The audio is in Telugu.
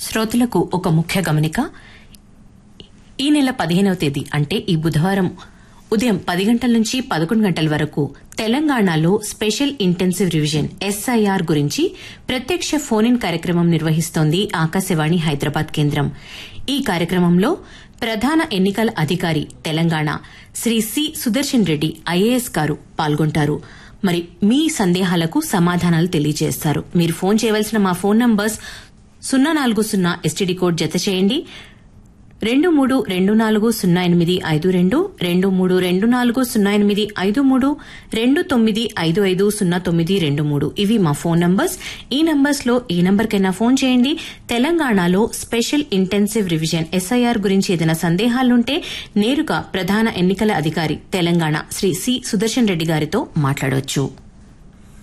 శ్రోతలకు ఒక ముఖ్య గమనిక ఈ నెల పదిహేనవ తేదీ అంటే ఈ బుధవారం ఉదయం పది గంటల నుంచి పదకొండు గంటల వరకు తెలంగాణలో స్పెషల్ ఇంటెన్సివ్ రివిజన్ ఎస్ఐఆర్ గురించి ప్రత్యక్ష ఫోన్ ఇన్ కార్యక్రమం నిర్వహిస్తోంది ఆకాశవాణి హైదరాబాద్ కేంద్రం ఈ కార్యక్రమంలో ప్రధాన ఎన్నికల అధికారి తెలంగాణ శ్రీ సి సుదర్శన్ రెడ్డి ఐఏఎస్ గారు పాల్గొంటారు మరి మీ సందేహాలకు సమాధానాలు తెలియజేస్తారు మీరు ఫోన్ చేయవలసిన మా ఫోన్ నంబర్స్ సున్నా నాలుగు సున్నా ఎస్టీడీ కోడ్ జత చేయండి రెండు మూడు రెండు నాలుగు సున్నా ఎనిమిది ఐదు రెండు రెండు మూడు రెండు నాలుగు సున్నా ఎనిమిది ఐదు మూడు రెండు తొమ్మిది ఐదు ఐదు సున్నా తొమ్మిది రెండు మూడు ఇవి మా ఫోన్ నంబర్స్ ఈ నంబర్స్ లో ఏ నంబర్కైనా ఫోన్ చేయండి తెలంగాణలో స్పెషల్ ఇంటెన్సివ్ రివిజన్ ఎస్ఐఆర్ గురించి ఏదైనా సందేహాలుంటే నేరుగా ప్రధాన ఎన్నికల అధికారి తెలంగాణ శ్రీ సి సుదర్శన్ రెడ్డి గారితో మాట్లాడవచ్చు